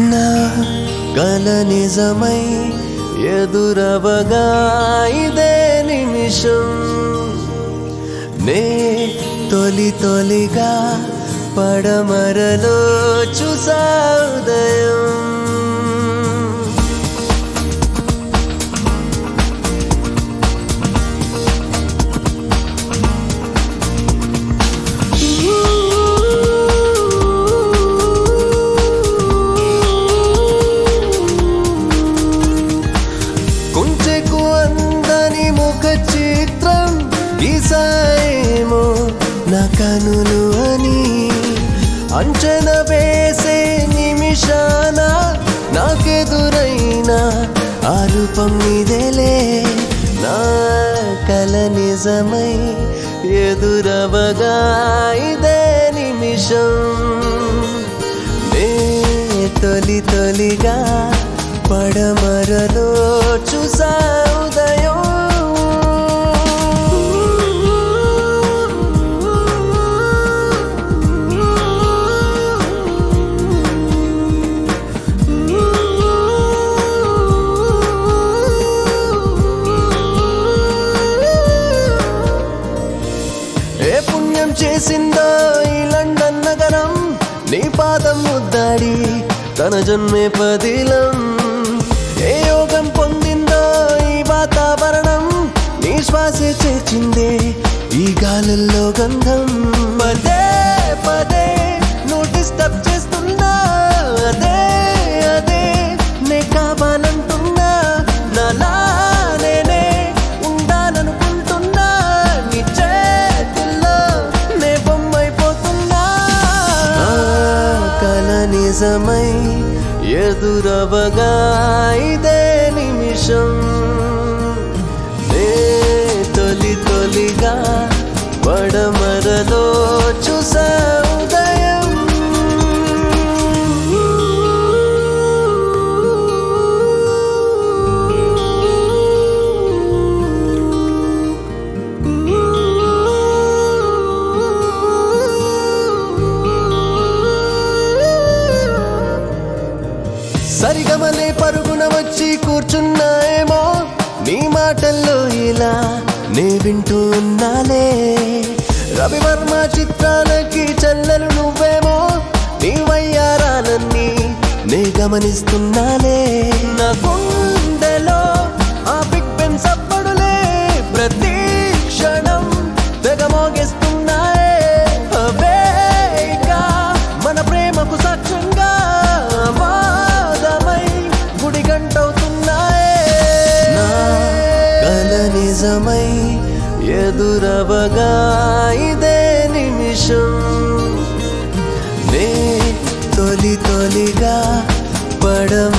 నా కల నిజమై ఎదురవగా ఇదే నిమిషం నే తొలి తొలిగా పడమరలో చూసా ఉదయం కుంచెకు అందని ముఖ చిత్రం గీసాయేమో నా కనులు అని అంచన వేసే నిమిషాన నాకెదురైన ఆ రూపం నీదేలే నా కల నిజమై ఎదురవగా ఇదే నిమిషం నే తొలి తొలిగా పడమరలో చూసా ఉదయం ఏ పుణ్యం చేసిందో ఈ లండన్ నగరం నీ పాదం ముద్దాడి తన జన్మే పదిలం ఏ యోగం పొందిందో ఈ వాతావరణం నీ శ్వాసే చేర్చిందే ఈ గాలుల్లో గంధం పదే పదే నువ్వు డిస్టర్బ్ చేస్తున్నా అదే అదే నే కావాలంటున్నా నాలా నేనే ఉండాలనుకుంటున్నా నీ చేతుల్లో నే బొమ్మైపోతున్నా ఆ కల నిజమై ఎదురవగా ఇదే నిమిషం నే తొలి తొలిగా పడమరలో చూసా ఉదయం సరిగమలే పరుగున వచ్చి కూర్చున్నాయేమో నీ మాటల్లో ఇలా నే వింటూ ఉన్నాలే రవివర్మ చిత్రాలకి చెల్లెలు నువ్వేమో నీ వయ్యారాలన్నీ నే గమనిస్తున్నాలే నా గుండెలో ఆ బిగ్ పెన్ సప్పడులే ప్రతి క్షణం తెగ మోగిస్తున్నాయే అవేగా మన ప్రేమకు సాక్ష్యంగా వాదమై గుడి గంటవుతున్నాయే నా కల నిజమై ఎదురవగా ఇదే నిమిషం నే తొలి తొలిగా పడమ